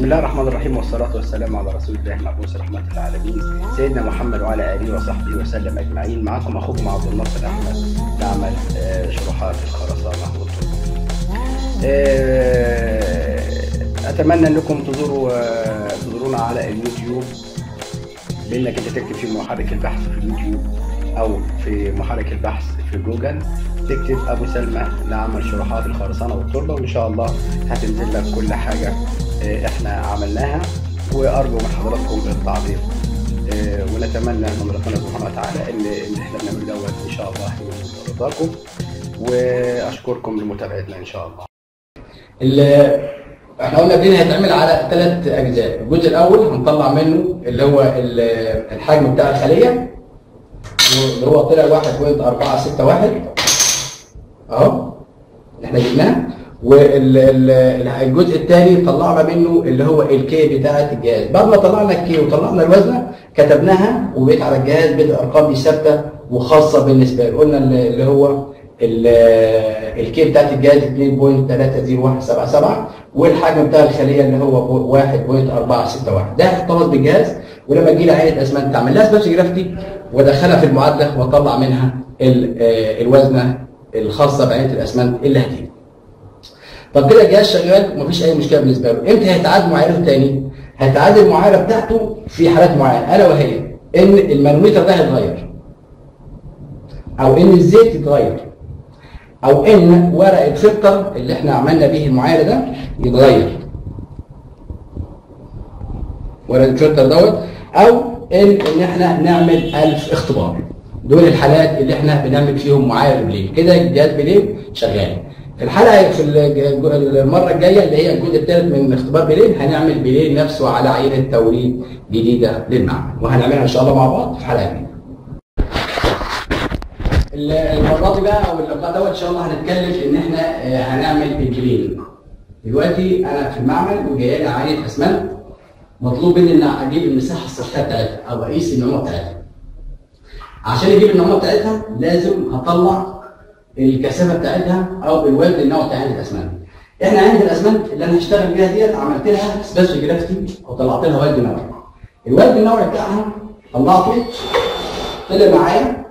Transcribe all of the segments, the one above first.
بسم الله الرحمن الرحيم والصلاة والسلام على رسول الله المبعوث رحمة العالمين سيدنا محمد وعلى آله وصحبه وسلم أجمعين معكم أخوكم عبد الناصر أحمد نعمل آه، شروحات الخرسانة والطب آه، أتمنى أنكم تزوروا آه، تزورونا على اليوتيوب بأنك أنت تكتب في محرك البحث في اليوتيوب أو في محرك البحث في جوجل تكتب أبو سلمى نعمل شروحات الخرسانة والتربة وإن شاء الله هتنزل لك كل حاجة آه، إحنا عملناها وأرجو من حضراتكم التعليق آه، ونتمنى من ربنا سبحانه وتعالى إن إن إحنا بنعمل دوت إن شاء الله يوصل رضاكم وأشكركم لمتابعتنا إن شاء الله. ال- احنا قلنا الدين هيتعمل على ثلاث اجزاء الجزء الاول هنطلع منه اللي هو ال- الحجم بتاع الخليه اللي هو طلع 1.461 اهو اللي احنا جبناه والجزء الثاني طلعنا منه اللي هو الكي بتاعه الجهاز بعد ما طلعنا الكي وطلعنا الوزنه كتبناها وبقيت على الجهاز بقت الارقام دي ثابته وخاصه بالنسبه له قلنا اللي هو ال- الكي بتاعت الجهاز 2.30177 والحجم بتاع الخليه اللي هو 1.461 ده هيحتفظ بالجهاز ولما تجي لي عينه اسمنت تعمل لها سباتش جرافتي وادخلها في المعادله واطلع منها ال- آه، الوزنه الخاصه بعينه الاسمنت اللي هتيجي. طب كده الجهاز شغال ومفيش اي مشكله بالنسبه له، امتى هيتعاد معايرته تاني؟ هيتعاد المعايره بتاعته في حالات معينه الا وهي ان المانومتر ده هيتغير او ان الزيت يتغير او ان ورق الفلتر اللي احنا عملنا به المعايره ده يتغير ورق الفلتر دوت او ان ان احنا نعمل الف اختبار دول الحالات اللي احنا بنعمل فيهم معايره بليل كده الجهاز بليل شغال في الحلقه في الج- المره الجايه اللي هي الجزء الثالث من اختبار بليل هنعمل بليل نفسه على عينه توريد جديده للمعمل وهنعملها ان شاء الله مع بعض في حلقه جديده المره دي بقى او اللقاء دوت ان شاء الله هنتكلم ان احنا آه، هنعمل الجلين دلوقتي انا في المعمل وجايه لي عينه اسمنت مطلوب مني ان اجيب المساحه السطحيه بتاعتها او اقيس النعومه بتاعتها عشان اجيب النعومه بتاعتها لازم هطلع الكثافه بتاعتها او الوزن النوعي بتاع عينه الاسمنت احنا عينه الاسمنت اللي انا هشتغل بيها ديت عملت لها سبيس جرافتي وطلعت لها وزن نوعي الوزن النوعي بتاعها طلعته طلع معايا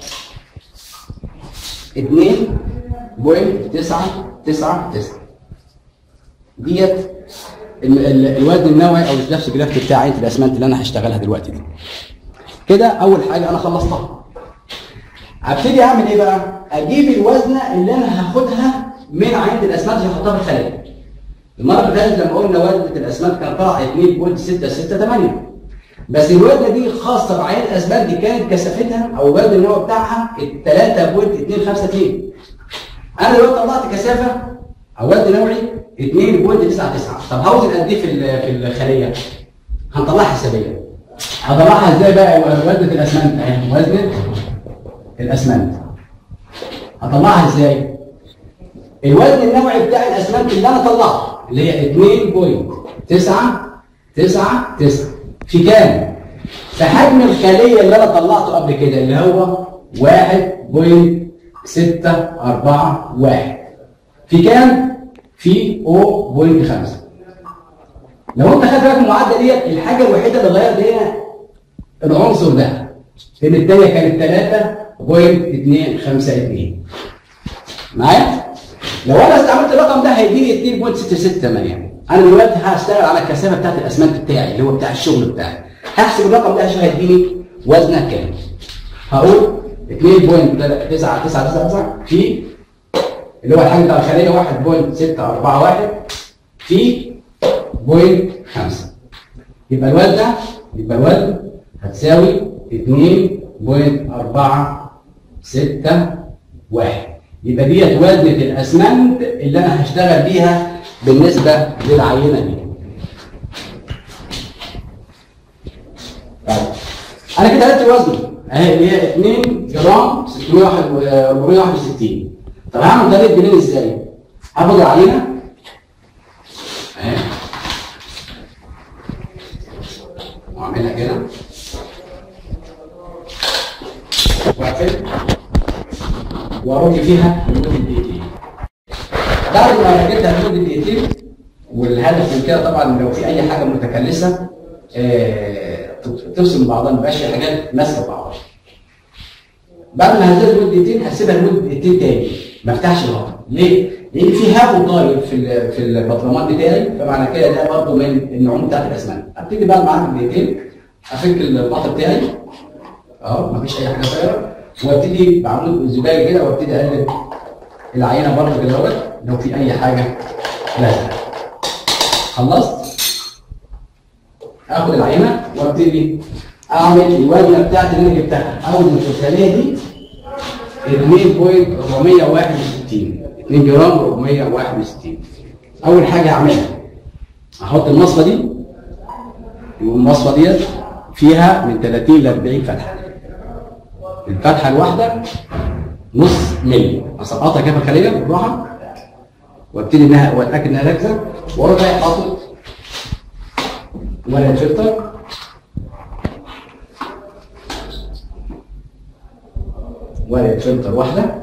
2.999 ديت ال- ال- الوزن النوعي او السلافس جرافت بتاع عينه الاسمنت اللي انا هشتغلها دلوقتي دي كده اول حاجه انا خلصتها هبتدي اعمل ايه بقى اجيب الوزنه اللي انا هاخدها من عينه الاسمنت اللي هحطها في الخليه المره اللي فاتت لما قلنا وزنه الاسمنت كانت طالعه 2.668 بس الوزنه دي خاصه بعينه الاسمنت دي كانت كثافتها او الوزن النوعي بتاعها 3.252 انا دلوقتي طلعت كثافه او وزن نوعي 2.99 طب هوزن قد ايه في ال- في الخليه؟ هنطلعها حسابيا هطلعها ازاي بقى وزنه الاسمنت اهي وزنه الاسمنت هطلعها ازاي؟ الوزن النوعي بتاع الاسمنت اللي انا طلعته اللي هي 2.999 في كام؟ في حجم الخليه اللي انا طلعته قبل كده اللي هو 1.641 في كام؟ في 0.5 لو انت خدت بالك من المعادله ديت الحاجه الوحيده اللي غيرت هنا العنصر ده لان الثانيه كانت 3.252 معايا؟ لو انا استعملت الرقم ده هيديني 2.668 انا دلوقتي هشتغل على الكثافه بتاعت الاسمنت بتاعي اللي هو بتاع الشغل بتاعي هحسب الرقم ده عشان هيديني وزنه كام هقول 2.999 في اللي هو الحجم بتاع الخليه 1.641 في بوينت 5 يبقى الوزن يبقى الوزن هتساوي 2.461 يبقى ديت وزنة الاسمنت اللي انا هشتغل بيها بالنسبة للعينة دي. طيب انا كده قلت وزنه اهي اللي هي 2 جرام 661 طب هعمل طريقة بلين ازاي؟ هاخد العينة اهي واعملها كده واقفل وارج فيها لمده دقيقتين بعد ما ركبتها لمده دقيقتين واللي الهدف من كده طبعا لو في اي حاجه متكلسه آه، تفصل من بعضها ما يبقاش في حاجات ماسكه بعضها بعد ما هزيت لمده دقيقتين هسيبها لمده دقيقتين تاني ما افتحش الغطا ليه؟ لان في هواء طاير في ال- في البطلمان بتاعي فمعنى كده ده برضه من النعوم بتاعت الاسمنت ابتدي بقى معاك دقيقتين افك الغطا بتاعي اهو مفيش اي حاجه طايره وابتدي بعمود الزجاج كده وابتدي اقلب العينه بره كده اهوت لو في اي حاجه لازقه خلصت اخد العينه وابتدي اعمل الوزنه بتاعتي اللي انا جبتها اوزن في الخليه دي 2.461 2 جرام 461 اول حاجه اعملها احط المصفى دي والمصفى ديت فيها من 30 ل 40 فتحه الفتحه الواحده نص ملي اسقطها كده في الخليه بالراحه وابتدي انها واتاكد انها راكزه واروح جاي حاطط ورقه فلتر ورقه فلتر واحده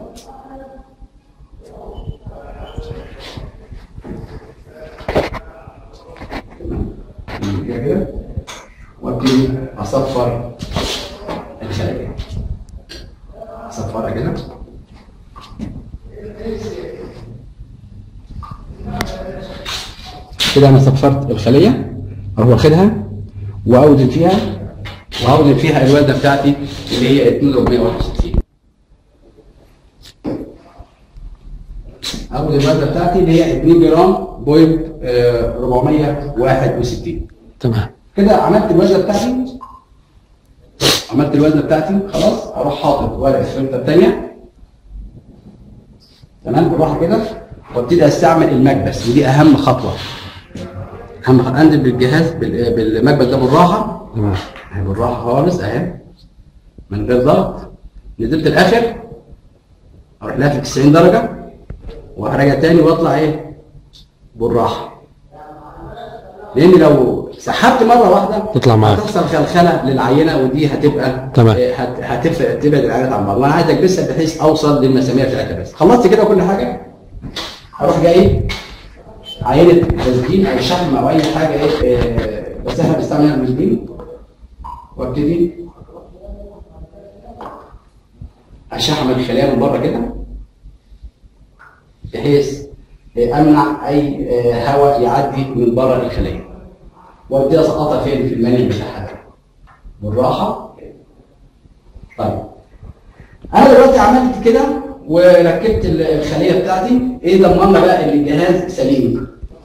كده كده وابتدي اصفر الخلايا اصفرها كده كده انا صفرت الخليه اروح واخدها واوزن فيها واوزن فيها الوزنه بتاعتي اللي هي 2461 اوزن الوزنه بتاعتي اللي هي 2 جرام بوينت آه، 461 تمام كده عملت الوزنه بتاعتي عملت الوزنه بتاعتي خلاص اروح حاطط ورقه الفلتر الثانيه تمام بالراحه كده وابتدي استعمل المكبس ودي اهم خطوه اهم خطوه انزل بالجهاز بال- بالمكبس ده بالراحه تمام اهي بالراحه خالص اهي من غير ضغط نزلت الاخر اروح لافف 90 درجه وهرجع تاني واطلع ايه بالراحه لان لو سحبت مره واحده تطلع معاك. هتحصل خلخله للعينه ودي هتبقى تمام. آه، هت- هتفرق تبعد العينات عن بعض وانا عايز اكبسها بحيث اوصل للمسامير بتاعتها بس خلصت كده كل حاجه اروح جاي عينه تسجيل او شحم او اي حاجه ايه آه، بس احنا بنستعملها المسجين وابتدي اشحم الخلايا من بره كده بحيث آه، امنع اي آه، هواء يعدي من بره الخليه وابتدي اسقطها فين في المني بتاعها ده. بالراحه طيب انا دلوقتي عملت كده وركبت الخليه بتاعتي ايه ضمننا بقى ان الجهاز سليم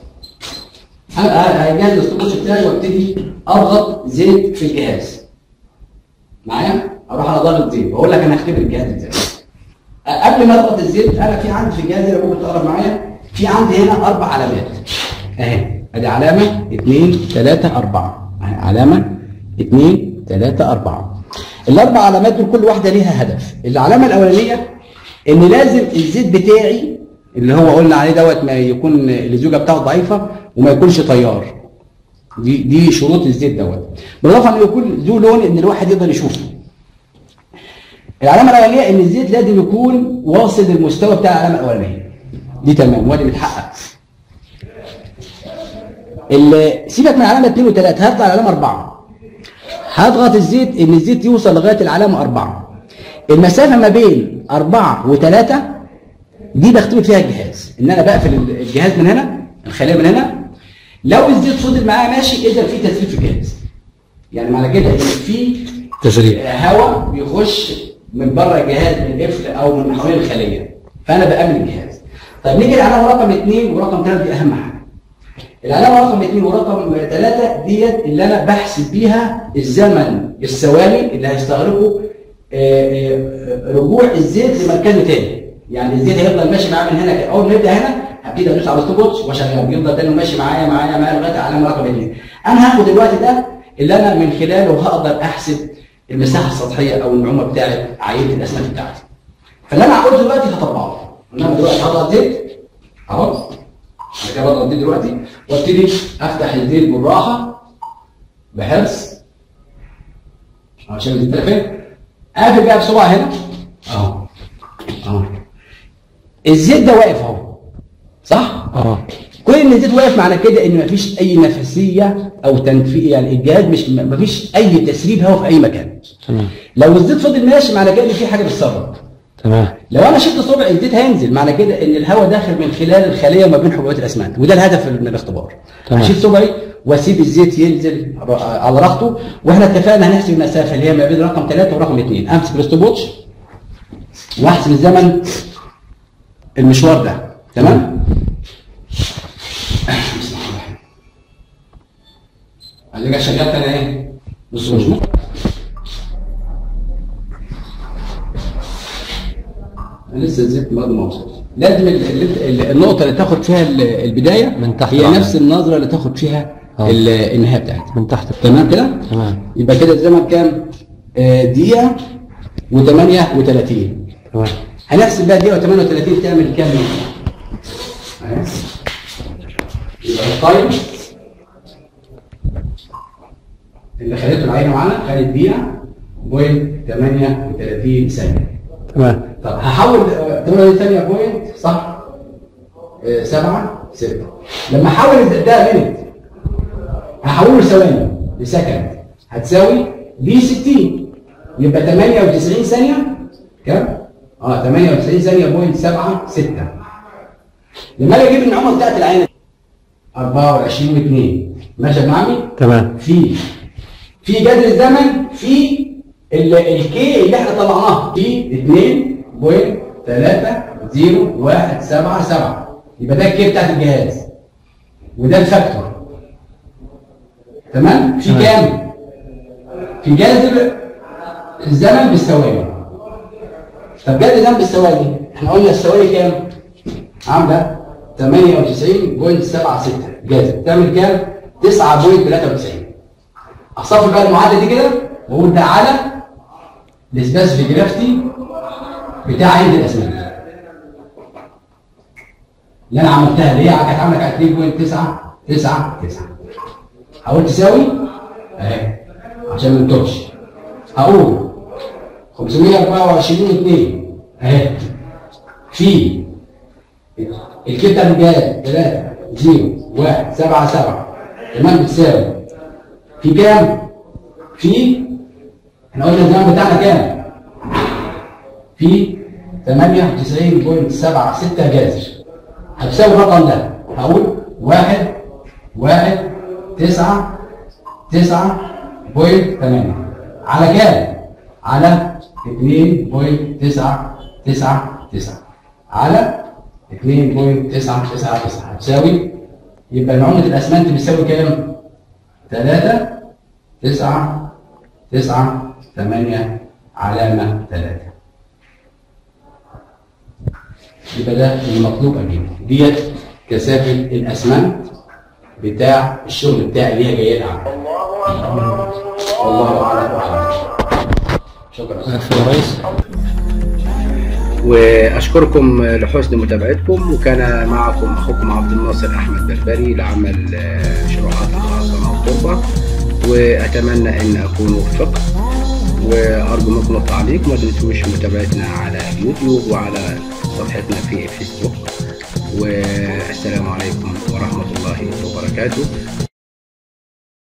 هبقى هجهز الاستوكوش بتاعي وابتدي اضغط زيت في الجهاز معايا اروح على ضغط زيت واقول لك انا هختبر الجهاز ازاي قبل ما اضغط الزيت انا في عندي في الجهاز اللي ممكن تقرب معايا في عندي هنا اربع علامات اهي ادي علامه اثنين ثلاثه اربعه اهي علامه اثنين ثلاثه اربعه الاربع علامات دول كل واحده ليها هدف العلامه الاولانيه ان لازم الزيت بتاعي اللي هو قلنا عليه دوت ما يكون اللزوجه بتاعه ضعيفه وما يكونش طيار دي دي شروط الزيت دوت بالاضافه انه يكون ذو لون ان الواحد يقدر يشوفه العلامه الاولانيه ان الزيت لازم يكون واصل للمستوى بتاع العلامه الاولانيه دي تمام وادي متحقق اللي سيبك من علامه 2 و3 هطلع علامه 4 هضغط الزيت ان الزيت يوصل لغايه العلامه 4 المسافه ما بين 4 و3 دي بختبر فيها الجهاز ان انا بقفل الجهاز من هنا الخليه من هنا لو الزيت فضل معايا ماشي اذا في تسريب في الجهاز يعني معنى كده ان في تسريب هواء بيخش من بره الجهاز من القفل او من حوالين الخليه فانا بامن الجهاز طيب نيجي للعلامه رقم اثنين ورقم ثلاثه دي اهم حاجه العلامه رقم اثنين ورقم ثلاثه ديت اللي انا بحسب بيها الزمن الثواني اللي هيستغرقه آه، آه، رجوع الزيت لمكانه تاني يعني الزيت هيفضل ماشي معاه من هنا كده اول ما يبدا هنا هبتدي ادوس على ستوب واشغله يفضل تاني ماشي معايا معايا معايا لغايه العلامه رقم اثنين انا هاخد الوقت ده اللي انا من خلاله هقدر احسب المساحه السطحيه او النعومه بتاعت عينه الاسمنت بتاعتي فاللي انا هقوله دلوقتي هطبقه انما دلوقتي هضغط زيت اهو انا كده بضغط زيت دلوقتي وابتدي افتح الزيت بالراحه بحرص عشان الزيت فين قافل بقى بسرعه هنا اهو اهو الزيت ده واقف اهو صح؟ اه كون ان الزيت واقف معنى كده ان مفيش اي نفسيه او تنفيذ يعني الجهاز مش مفيش اي تسريب هواء في اي مكان تمام لو الزيت فضل ماشي معنى كده ان في حاجه بتسرب تمام لو انا شلت صبع الزيت هينزل معنى كده ان الهواء داخل من خلال الخليه وما بين حبوبات الاسمنت وده الهدف من الاختبار تمام. اشيل صبعي واسيب الزيت ينزل ر- على راحته واحنا اتفقنا هنحسب المسافه اللي هي ما بين رقم 3 ورقم 2 امسك الاستوبوتش واحسب الزمن المشوار ده تمام بسم الله الرحمن الرحيم اديك شغلت انا ايه بص مش أنا لسه الزيت برضه ما وصلش لازم ال- ال- ال- النقطة اللي تاخد فيها ال- البداية من تحت هي العمل. نفس النظرة اللي تاخد فيها آه. ال- النهاية بتاعتها من تحت تمام كده؟ تمام يبقى كده الزمن كام؟ آه، دقيقة و38 تمام هنحسب بقى دقيقة و38 تعمل كام يوم؟ أهي. يبقى التايم اللي خدته العينة معانا خدت دقيقة بوينت 38 ثانية تمام طب هحول آه، 8 ثانية بوينت صح؟ آه، سبعة ستة لما احول ده منت هحوله لثواني لسكند هتساوي دي 60 يبقى 98 ثانية كام؟ اه 98 ثانية بوينت 7 6 لما اجي اجيب النعومة بتاعت العينة 24 و2 ماشي يا ابن عمي؟ تمام في في جذر الزمن في ال- الكي اللي احنا طلعناه في 2.3017 يبقى ده الكي بتاعت الجهاز وده الفاكتور تمام في تمام. كام في جذر الزمن بالثواني طب جذر الزمن بالثواني احنا قلنا الثواني كام عامله 98.76 جذر تعمل كام 9.93 اصفي بقى المعادله دي كده واقول ده على السبيسيفيك جرافتي بتاع عند الاسمنت اللي انا عملتها اللي هي كانت عامله كانت 2.999 هقول تساوي اهي عشان ما نتوهش هقول 524 2 اهي في الكتله الجايه 3 0 1 7 7 تمام بتساوي في كام؟ في احنا قلنا الزمن بتاعنا كام؟ في 98.76 جذر هتساوي الرقم ده هقول واحد واحد تسعة تسعة بوينت تمانية على كام؟ على اتنين بوينت تسعة تسعة تسعة على اتنين بوينت تسعة تسعة تسعة هتساوي يبقى نعومة الأسمنت بتساوي كام؟ ثلاثة تسعة تسعة ثمانية علامة ثلاثة يبقى ده المطلوب أجيبه ديت كثافة الأسمنت بتاع الشغل بتاعي اللي هي جاية لي عنه والله أعلم وأعلم شكرا عارف يا ريس واشكركم لحسن متابعتكم وكان معكم اخوكم عبد الناصر احمد بربري لعمل آه، شروحات الخرسانه والتربه واتمنى ان اكون وفقت وارجو منكم التعليق ما تنسوش متابعتنا على اليوتيوب وعلى صفحتنا في الفيسبوك والسلام عليكم ورحمه الله وبركاته